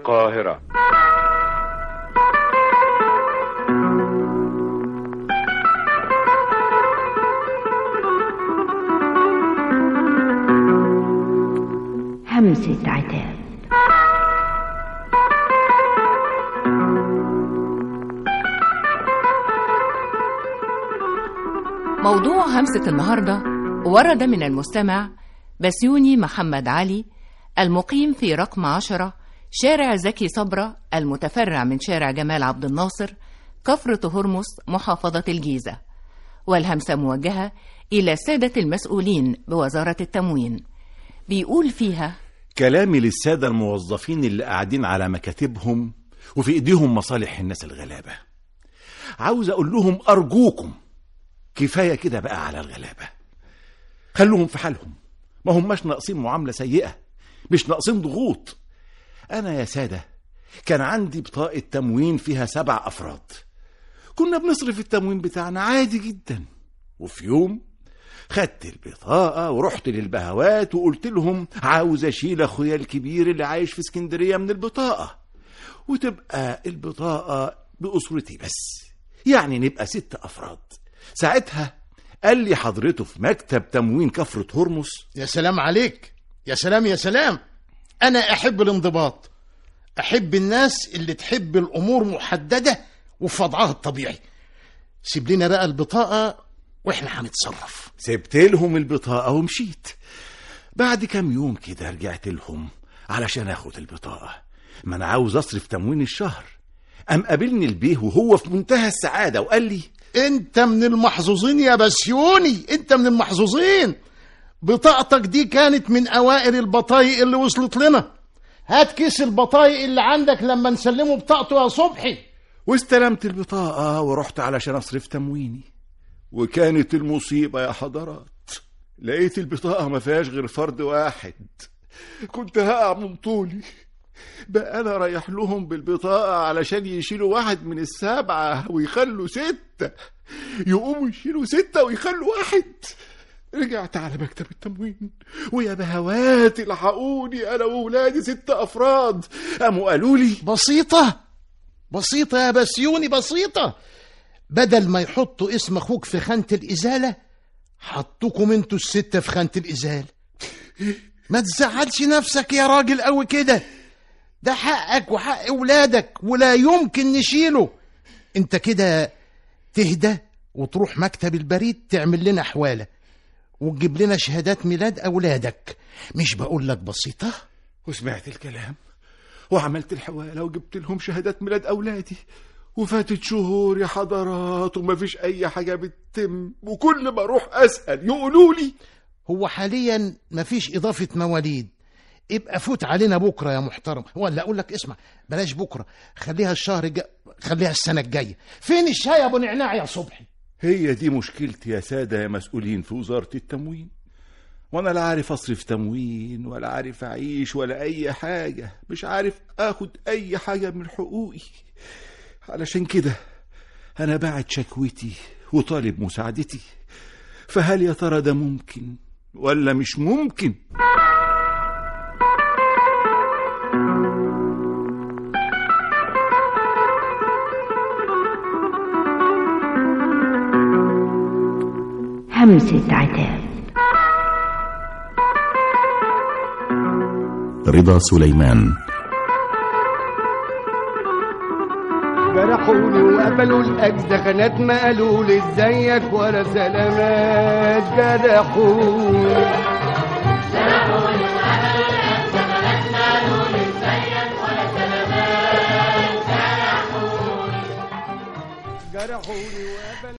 القاهرة همسة عتاب موضوع همسة النهاردة ورد من المستمع بسيوني محمد علي المقيم في رقم عشرة شارع زكي صبرة المتفرع من شارع جمال عبد الناصر كفر هرمس محافظة الجيزة والهمسة موجهة إلى السادة المسؤولين بوزارة التموين بيقول فيها كلامي للسادة الموظفين اللي قاعدين على مكاتبهم وفي ايديهم مصالح الناس الغلابة عاوز اقول لهم ارجوكم كفاية كده بقى على الغلابة خلوهم في حالهم ما هماش ناقصين معاملة سيئة مش ناقصين ضغوط انا يا سادة كان عندي بطاقة تموين فيها سبع افراد كنا بنصرف التموين بتاعنا عادي جدا وفي يوم خدت البطاقة ورحت للبهوات وقلت لهم عاوز أشيل أخويا الكبير اللي عايش في اسكندرية من البطاقة وتبقى البطاقة بأسرتي بس يعني نبقى ست أفراد ساعتها قال لي حضرته في مكتب تموين كفرة هرمس يا سلام عليك يا سلام يا سلام أنا أحب الانضباط أحب الناس اللي تحب الأمور محددة وفي وضعها الطبيعي سيب لنا بقى البطاقة وإحنا هنتصرف سبت لهم البطاقة ومشيت بعد كام يوم كده رجعت لهم علشان اخد البطاقة ما انا عاوز اصرف تموين الشهر قام قابلني البيه وهو في منتهى السعادة وقال لي انت من المحظوظين يا بسيوني انت من المحظوظين بطاقتك دي كانت من اوائل البطايق اللي وصلت لنا هات كيس البطايق اللي عندك لما نسلمه بطاقته يا صبحي واستلمت البطاقة ورحت علشان اصرف تمويني وكانت المصيبة يا حضرات لقيت البطاقة ما فيهاش غير فرد واحد كنت هقع من طولي بقى انا رايح لهم بالبطاقة علشان يشيلوا واحد من السبعة ويخلوا ستة يقوموا يشيلوا ستة ويخلوا واحد رجعت على مكتب التموين ويا بهوات الحقوني انا وولادي ست افراد قاموا قالوا لي بسيطة بسيطة يا بسيوني بسيطة بدل ما يحطوا اسم اخوك في خانة الازالة حطوكم انتوا الستة في خانة الازالة ما تزعلش نفسك يا راجل قوي كده ده حقك وحق اولادك ولا يمكن نشيله انت كده تهدى وتروح مكتب البريد تعمل لنا حواله وتجيب لنا شهادات ميلاد اولادك مش بقول لك بسيطه وسمعت الكلام وعملت الحوالة وجبت لهم شهادات ميلاد أولادي وفاتت شهور يا حضرات ومفيش أي حاجة بتتم وكل ما أروح أسأل يقولوا لي هو حاليا مفيش اضافه مواليد ابقى فوت علينا بكره يا محترم ولا اقول لك اسمع بلاش بكره خليها الشهر الجاي خليها السنه الجايه فين الشاي يا ابو نعناع يا صبحي هي دي مشكلتي يا سادة يا مسؤولين في وزارة التموين وأنا لا عارف أصرف تموين ولا عارف أعيش ولا أي حاجة مش عارف أخد أي حاجة من حقوقي علشان كده أنا باعت شكوتي وطالب مساعدتي فهل يا ترى ده ممكن ولا مش ممكن همسة عتاب رضا سليمان جرحوني وقفلوا الاجزخانات ما قالوا لي ازيك ولا سلامات جرحوني جرحوني وقفلوا